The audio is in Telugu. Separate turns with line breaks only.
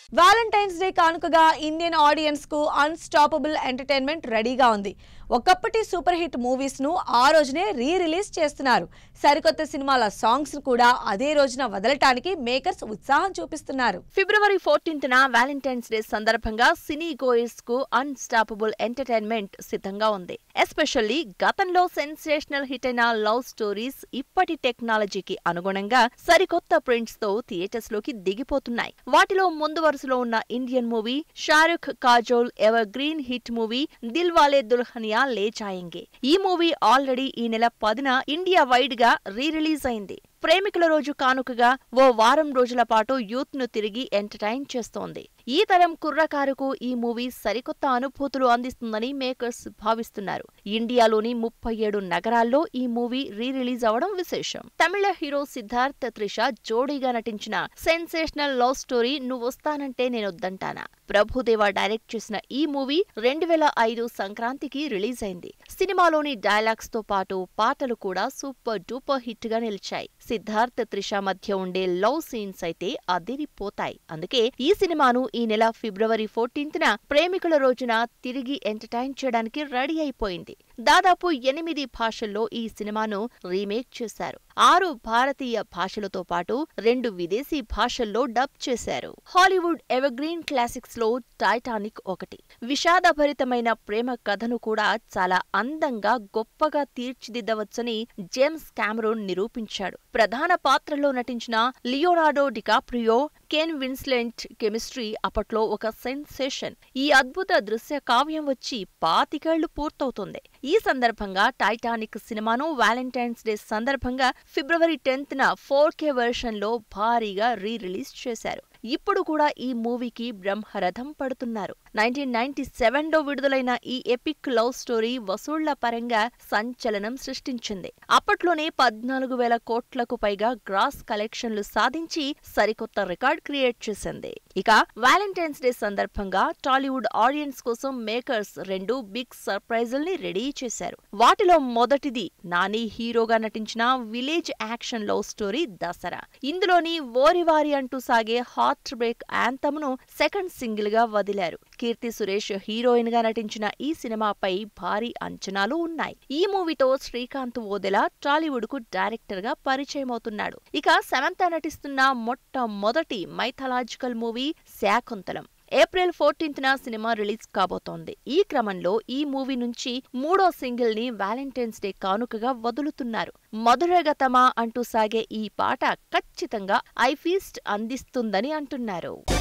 వ్యాలంటైన్స్ డే కానుకగా ఇండియన్ ఆడియన్స్ కు అన్స్టాపబుల్ ఎంటర్టైన్మెంట్ రెడీగా ఉంది ఒకప్పటి సూపర్ హిట్ మూవీస్ ను ఆ రోజునే రీ రిలీజ్ చేస్తున్నారు సరికొత్త సినిమాల సాంగ్స్ కూడా అదే రోజున వదలటానికి మేకర్స్ ఉత్సాహం చూపిస్తున్నారు
ఫిబ్రవరి ఫోర్టీన్త్ న వ్యాలంటైన్స్ డే సందర్భంగా సినీ గోయర్స్ కు అన్స్టాపబుల్ ఎంటర్టైన్మెంట్ సిద్ధంగా ఉంది ఎస్పెషల్లీ గతంలో సెన్సేషనల్ హిట్ అయిన లవ్ స్టోరీస్ ఇప్పటి టెక్నాలజీకి అనుగుణంగా సరికొత్త ప్రింట్స్ తో థియేటర్స్ లోకి దిగిపోతున్నాయి వాటిలో ముందు వరుసలో ఉన్న Indian movie Shahrukh Kajol evergreen hit movie Dilwale Dulhania లే జాయేంగే ఈ మూవీ ఆల్రెడీ ఈ నెల పదిన ఇండియా వైడ్ గా రీ రిలీజ్ అయింది ప్రేమికుల రోజు కానుకగా ఓ వారం రోజుల పాటు యూత్ ను తిరిగి ఎంటర్టైన్ చేస్తోంది ఈ తరం కుర్రకారుకు ఈ మూవీ సరికొత్త అనుభూతులు అందిస్తుందని మేకర్స్ భావిస్తున్నారు ఇండియాలోని ముప్పై ఏడు నగరాల్లో ఈ మూవీ రీ రిలీజ్ అవడం విశేషం తమిళ హీరో సిద్ధార్థ్ త్రిష జోడీగా నటించిన sensational love story Nuvvostanante Nenoddantana Prabhudeva direct చేసిన ఈ మూవీ రెండు వేల ఐదు సంక్రాంతికి రిలీజ్ అయింది సినిమాలోని డైలాగ్స్ తో పాటు పాటలు కూడా సూపర్ డూపర్ హిట్ గా నిలిచాయి సిద్ధార్థ్ త్రిష మధ్య ఉండే లవ్ సీన్స్ అయితే అదిరిపోతాయి అందుకే ఈ సినిమాను ఈ నెల ఫిబ్రవరి ఫోర్టీన్త్ న ప్రేమికుల రోజున తిరిగి ఎంటర్టైన్ చేయడానికి రెడీ అయిపోయింది దాదాపు ఎనిమిది భాషల్లో ఈ సినిమాను రీమేక్ చేశారు ఆరు భారతీయ భాషలతో పాటు రెండు విదేశీ భాషల్లో డబ్ చేశారు హాలీవుడ్ ఎవర్గ్రీన్ క్లాసిక్స్ లో టైటానిక్ ఒకటి విషాదభరితమైన ప్రేమ కథను కూడా చాలా అందంగా గొప్పగా తీర్చిదిద్దవచ్చని జేమ్స్ కామరూన్ నిరూపించాడు ప్రధాన పాత్రలో నటించిన Leonardo DiCaprio Kate Winslet chemistry అప్పట్లో ఒక సెన్సేషన్ ఈ అద్భుత దృశ్య కావ్యం వచ్చి పాతికేళ్లు పూర్తవుతుంది ఈ సందర్భంగా టైటానిక్ సినిమాను వ్యాలంటైన్స్ డే సందర్భంగా ఫిబ్రవరి టెన్త్ న ఫోర్ కే వెర్షన్ లో భారీగా రీ రిలీజ్ చేశారు ఇప్పుడు కూడా ఈ మూవీకి బ్రహ్మరథం పడుతున్నారు నైన్టీన్ నైన్టీ సెవెన్ లో విడుదలైన ఈ ఎపిక్ లవ్ స్టోరీ వసూళ్ల పరంగా సంచలనం సృష్టించింది అప్పట్లోనే పద్నాలుగు వేల కోట్లకు పైగా గ్రాస్ కలెక్షన్లు సాధించి సరికొత్త రికార్డ్ క్రియేట్ చేసింది ఇక వ్యాలంటైన్స్ డే సందర్భంగా టాలీవుడ్ ఆడియన్స్ కోసం మేకర్స్ రెండు బిగ్ సర్ప్రైజుల్ని రెడీ చేశారు వాటిలో మొదటిది నాని హీరోగా నటించిన village action love story Dasara ఇందులోని ఓరివారి అంటూ సాగే హార్ట్ బ్రేక్ యాంతమ్ను సెకండ్ సింగిల్ గా వదిలారు కీర్తి సురేష్ హీరోయిన్ గా నటించిన ఈ సినిమాపై భారీ అంచనాలు ఉన్నాయి ఈ మూవీతో శ్రీకాంత్ ఓదెలా టాలీవుడ్ కు డైరెక్టర్ గా పరిచయమవుతున్నాడు ఇక సమంత నటిస్తున్న మొట్టమొదటి mythological movie Shaakuntalam April fourteenth న సినిమా రిలీజ్ కాబోతోంది ఈ క్రమంలో ఈ మూవీ నుంచి మూడో సింగిల్ ని వ్యాలంటైన్స్ డే కానుకగా వదులుతున్నారు మధురగతమా అంటూ సాగే ఈ పాట ఖచ్చితంగా ఐ ఫీస్ట్ అందిస్తుందని అంటున్నారు